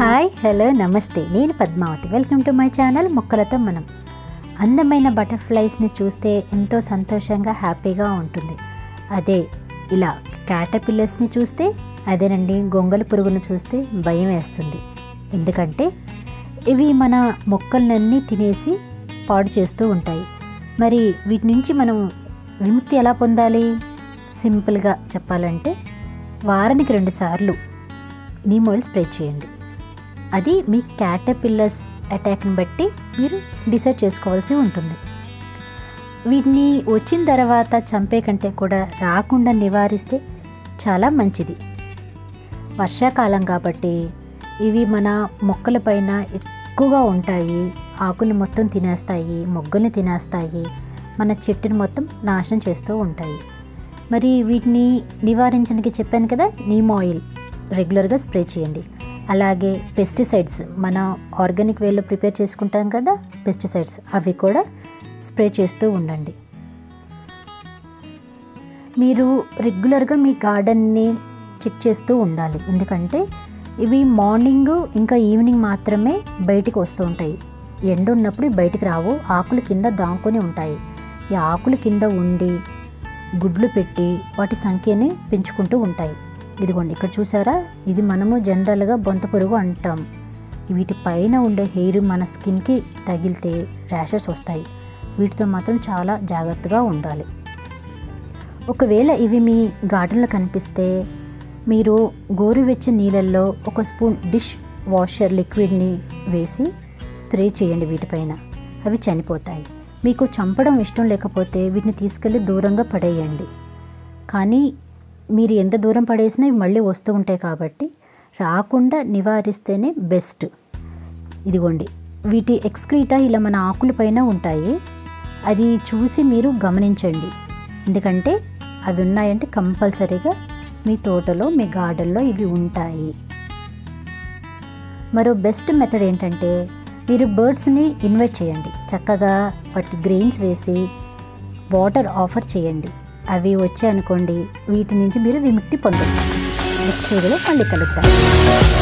hi hello నమస్తే నేను Padmavathi welcome to my channel మొక్కలతో మనం అందమైన బటర్ఫ్లైస్ని చూస్తే ఎంతో సంతోషంగా హ్యాపీగా ఉంటుంది అదే ఇలా క్యాటపిల్లర్స్ని చూస్తే అదేనండి గొంగలి పురుగును చూస్తే భయం వేస్తుంది ఎందుకంటే ఇవి మన మొక్కలన్నీ తినేసి పాడు చేస్తూ ఉంటాయి మరి వీటి నుంచి మనం విముక్తి ఎలా పొందాలి సింపుల్గా చెప్పాలంటే వారానికి రెండు సార్లు నీమ్ ఆయిల్ స్ప్రే చేయండి అది మీ క్యాటపిల్లర్స్ అటాక్ని బట్టి మీరు డిసైడ్ చేసుకోవాల్సి ఉంటుంది వీటిని వచ్చిన తర్వాత చంపే కంటే కూడా రాకుండా నివారిస్తే చాలా మంచిది వర్షాకాలం కాబట్టి ఇవి మన మొక్కలపైన ఎక్కువగా ఉంటాయి ఆకులు మొత్తం తినేస్తాయి మొగ్గల్ని తినేస్తాయి మన చెట్టుని మొత్తం నాశనం చేస్తూ ఉంటాయి మరి వీటిని నివారించడానికి చెప్పాను కదా నీమ్ ఆయిల్ రెగ్యులర్గా స్ప్రే చేయండి అలాగే పెస్టిసైడ్స్ మన ఆర్గానిక్ వేలో ప్రిపేర్ చేసుకుంటాం కదా పెస్టిసైడ్స్ అవి కూడా స్ప్రే చేస్తూ ఉండండి మీరు రెగ్యులర్గా మీ గార్డెన్ని చెక్ చేస్తూ ఉండాలి ఎందుకంటే ఇవి మార్నింగ్ ఇంకా ఈవినింగ్ మాత్రమే బయటికి వస్తూ ఉంటాయి ఎండ ఉన్నప్పుడు బయటికి రావు ఆకులు కింద దాంకొని ఉంటాయి ఈ ఆకులు కింద ఉండి గుడ్లు పెట్టి వాటి సంఖ్యని పెంచుకుంటూ ఉంటాయి ఇదిగోండి ఇక్కడ చూసారా ఇది మనము జనరల్గా బొంత పురుగు అంటాం వీటి పైన ఉండే హెయిర్ మన స్కిన్కి తగిలితే ర్యాషెస్ వస్తాయి వీటితో మాత్రం చాలా జాగ్రత్తగా ఉండాలి ఒకవేళ ఇవి మీ గార్డెన్లో కనిపిస్తే మీరు గోరువెచ్చని నీళ్ళల్లో ఒక స్పూన్ డిష్ వాషర్ లిక్విడ్ని వేసి స్ప్రే చేయండి వీటిపైన అవి చనిపోతాయి మీకు చంపడం ఇష్టం లేకపోతే వీటిని తీసుకెళ్ళి దూరంగా పడేయండి కానీ మీరు ఎంత దూరం పడేసినా ఇవి మళ్ళీ వస్తూ ఉంటాయి కాబట్టి రాకుండా నివారిస్తేనే బెస్ట్ ఇదిగోండి వీటి ఎక్స్క్రీటా ఇలా మన ఆకుల పైన ఉంటాయి అది చూసి మీరు గమనించండి ఎందుకంటే అవి ఉన్నాయంటే కంపల్సరీగా మీ తోటలో మీ గార్డెన్లో ఇవి ఉంటాయి మరో బెస్ట్ మెథడ్ ఏంటంటే మీరు బర్డ్స్ని ఇన్వైట్ చేయండి చక్కగా వాటి గ్రెయిన్స్ వేసి వాటర్ ఆఫర్ చేయండి అవి వచ్చాయనుకోండి వీటి నుంచి మీరు విముక్తి పొందొచ్చు నెక్స్ట్ వీడియోలో మళ్ళీ కలుద్దాం